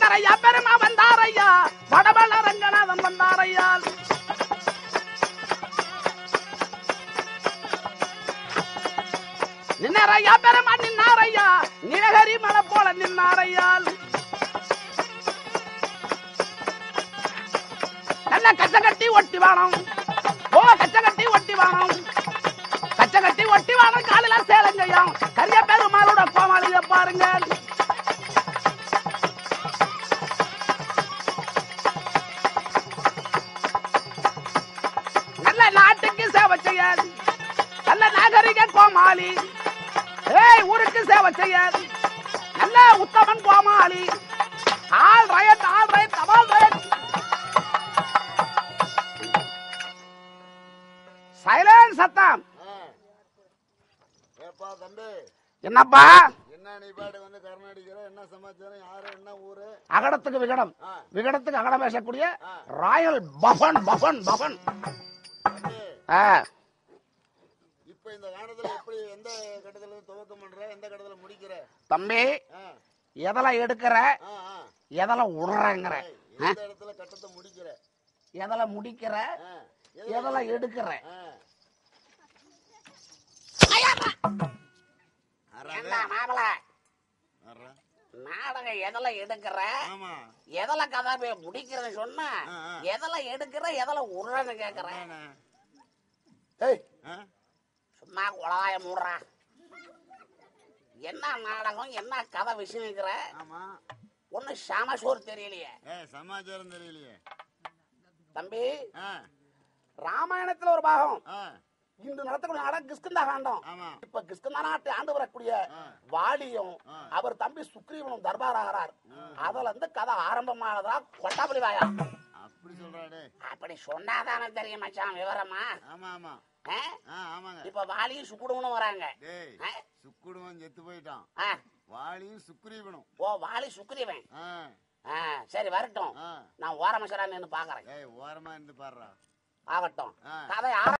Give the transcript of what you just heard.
நிறைய பெருமா வந்தாரையா வடபல ரங்கநாதன் வந்தாரையா நின்னரையா பெருமா நின்னாரையா நீலகரி மலை போல நின்னாரையால் நல்ல கச்ச கட்டி ஒட்டி வானம் ஓ கச்ச கட்டி ஒட்டி வானம் கச்ச கட்டி ஒட்டி வானம் காலில சேலங்கையும் கரிய பெருமாளோட கோமாளிய பாருங்க நல்ல நாட்டுக்கு சேவை செய்ய நல்ல நாகரிக கோமாளி ஏய் ஊருக்கு சேவை செய்ய நல்ல உத்தமன் கோமாளி ஆல் ரைட் ஆல் ரைட் தபால் ரைட் சைலன்ஸ் சத்தம் ஆ. ஏப்பா தம்பி என்னப்பா என்ன நீ பாட்டு வந்து கர்நாடிக்கிற என்ன சமாச்சாரம் யாரு என்ன ஊரு அகடத்துக்கு விகடம் ஆ. விகடத்துக்கு அகடம் பேசக்கூடிய ஆ. ராயல் பஃபன் பஃபன் பஃபன் தம்பி ஆ, இப்ப இந்த காலத்துல எப்படி எந்த கட்டத்துல இருந்து துவக்கம் பண்ற எந்த கட்டத்துல முடிக்கிற தம்பி ஆ, எதில் எடுக்கிற ஆ, ஆ. எதில் விடுறங்கிற ஏய், எந்த இடத்துல கட்டத்தை முடிக்கிற எதில் முடிக்கிற ஆ, எதில் எடுக்கிற ஆ. என்ன மாப்பிள அறா. நாடகம் எதில் எடுக்கிற ஆமா எதில் கதை போய் முடிக்கிறேன்னு சொன்னா ஆ, ஆ. எதில் எடுக்கிற எதில் விடுறன்னு கேட்கறேன் அதானே. ஏய் ஆ? சும்மா குழாய மூடுறா என்ன நாடகம் என்ன கதை விஷயம் ஆமா ஒண்ணு சமசோர் தெரியலையே ஏ சமாச்சாரம் தெரியலையே தம்பி ஆ, ராமாயணத்துல ஒரு பாகம் ஆ, இன்று நடத்தக்கூடிய நாடகம் கிஷ்கிந்தா காண்டம் ஆமா இப்ப கிஷ்கிந்தா நாட்டை ஆண்டு வரக்கூடிய ஆ. வாலியும் ஆ. அவர் தம்பி சுக்ரீவனும் தர்பார் ஆகிறார் அதுல இருந்து கதை ஆரம்பமானதா கொட்டாபலி வாயா அப்படி சொல்றாடே அப்படி சொன்னாதானே தெரியும் மச்சான் விவரமா ஆமா ஆமா ஆ? ஆ ஆமாங்க இப்ப வாலியும் சுக்குடுவனும் வராங்க டேய் ஆ? சுக்குடுவன் செத்து போயிட்டான் ஆ. வாளியும் சுக்ரீவனும் ஓ வாலி சுக்ரீவன் ஆ, ஆ, சரி வரட்டும் ஆ. நான் ஓரமசரா நின்னு பாக்குறேன் ஏய் ஓரமா இருந்து பாடுறா ஆகட்டும் ஆ. கதை ஆர